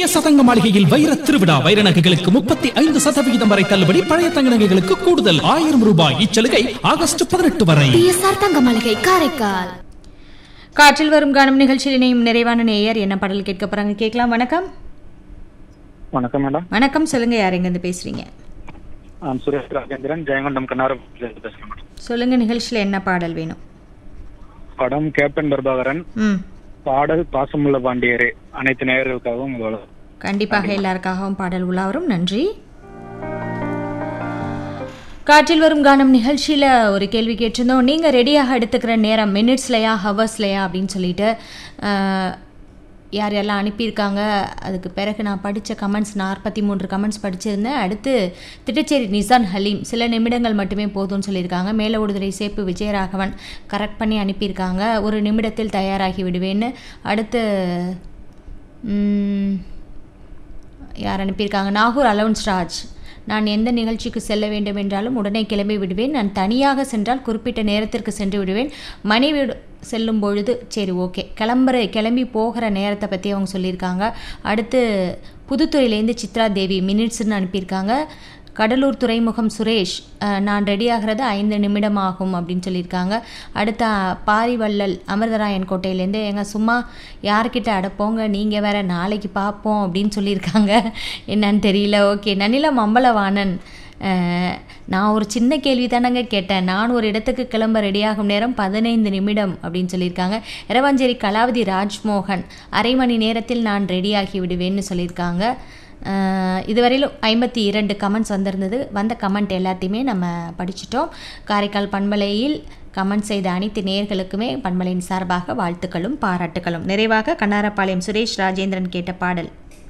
PS சதங்க மாளிகையில் வைர திருவிழா வைர நகைகளுக்கு முப்பத்தி ஐந்து சதவிகிதம் வரை தள்ளுபடி பழைய தங்க நகைகளுக்கு கூடுதல் ஆயிரம் ரூபாய் இச்சலுகை ஆகஸ்ட் பதினெட்டு வரை பிஎஸ்ஆர் தங்க மளிகை காரைக்கால் காற்றில் வரும் காணும் நிகழ்ச்சியில் இணையும் நிறைவான நேயர் என்ன பாடல் கேட்க போறாங்க கேட்கலாம் வணக்கம் வணக்கம் மேடம் வணக்கம் சொல்லுங்க யார் எங்கேருந்து பேசுறீங்க நான் சுரேஷ் ராஜேந்திரன் ஜெயங்கொண்டம் கண்ணாரம் பேசுறேன் மேடம் சொல்லுங்க நிகழ்ச்சியில் என்ன பாடல் வேணும் படம் கேப்டன் பிரபாகரன் ம் பாடல் பாசமுள்ள பாண்டியரே அனைத்து நேயர்களுக்காகவும் இதோட கண்டிப்பாக எல்லாருக்காகவும் பாடல் உலாவரும் நன்றி காற்றில் வரும் கானம் நிகழ்ச்சியில் ஒரு கேள்வி கேட்டிருந்தோம் நீங்கள் ரெடியாக எடுத்துக்கிற நேரம் மினிட்ஸ்லையா ஹவர்ஸ்லையா அப்படின்னு சொல்லிட்டு அஹ், யார் யாரெல்லாம் அனுப்பியிருக்காங்க அதுக்கு பிறகு நான் படித்த கமெண்ட்ஸ் நாற்பத்தி மூன்று கமெண்ட்ஸ் படிச்சிருந்தேன் அடுத்து திட்டச்சேரி நிசான் ஹலீம் சில நிமிடங்கள் மட்டுமே போதும்னு சொல்லியிருக்காங்க மேல விடுதலை சேப்பு விஜயராகவன் கரெக்ட் பண்ணி அனுப்பியிருக்காங்க ஒரு நிமிடத்தில் தயாராகி விடுவேன்னு அடுத்து ம், யார் அனுப்பியிருக்காங்க நாகூர் அலவன்ஸ் ராஜ் நான் எந்த நிகழ்ச்சிக்கு செல்ல வேண்டும் என்றாலும் உடனே கிளம்பி விடுவேன் நான் தனியாக சென்றால் குறிப்பிட்ட நேரத்திற்கு சென்று விடுவேன் மனைவி செல்லும் பொழுது சரி ஓகே கிளம்புற கிளம்பி போகிற நேரத்தை பற்றி அவங்க சொல்லியிருக்காங்க அடுத்து புதுத்துறையிலேருந்து சித்ரா தேவி மினிட்ஸ்னு அனுப்பியிருக்காங்க கடலூர் துறைமுகம் சுரேஷ் அஹ், நான் ரெடி ஆகிறது ஐந்து நிமிடம் ஆகும் அப்படின்னு சொல்லியிருக்காங்க அடுத்த பாரிவள்ளல் அமிர்தராயன் கோட்டையிலேருந்து எங்க சும்மா யார்கிட்ட அடப்போங்க நீங்கள் வேற நாளைக்கு பார்ப்போம் அப்படின்னு சொல்லியிருக்காங்க என்னன்னு தெரியல ஓகே நனிலம் அம்பலவாணன் அஹ், நான் ஒரு சின்ன கேள்வி தானங்க கேட்டேன் நான் ஒரு இடத்துக்கு கிளம்ப ரெடியாகும் நேரம் பதினைந்து நிமிடம் அப்படின்னு சொல்லியிருக்காங்க இரவாஞ்சேரி கலாவதி ராஜ்மோகன் அரை மணி நேரத்தில் நான் ரெடியாகி விடுவேன்னு சொல்லியிருக்காங்க அஹ் இதுவரையிலும் ஐம்பத்தி இரண்டு கமெண்ட்ஸ் வந்திருந்தது வந்த கமெண்ட் எல்லாத்தையுமே நம்ம படிச்சிட்டோம் காரைக்கால் பண்பலையில் கமெண்ட் செய்த அனைத்து நேயர்களுக்குமே பண்பலையின் சார்பாக வாழ்த்துக்களும் பாராட்டுகளும் நிறைவாக கண்ணாரப்பாளையம் சுரேஷ் ராஜேந்திரன் கேட்ட பாடல்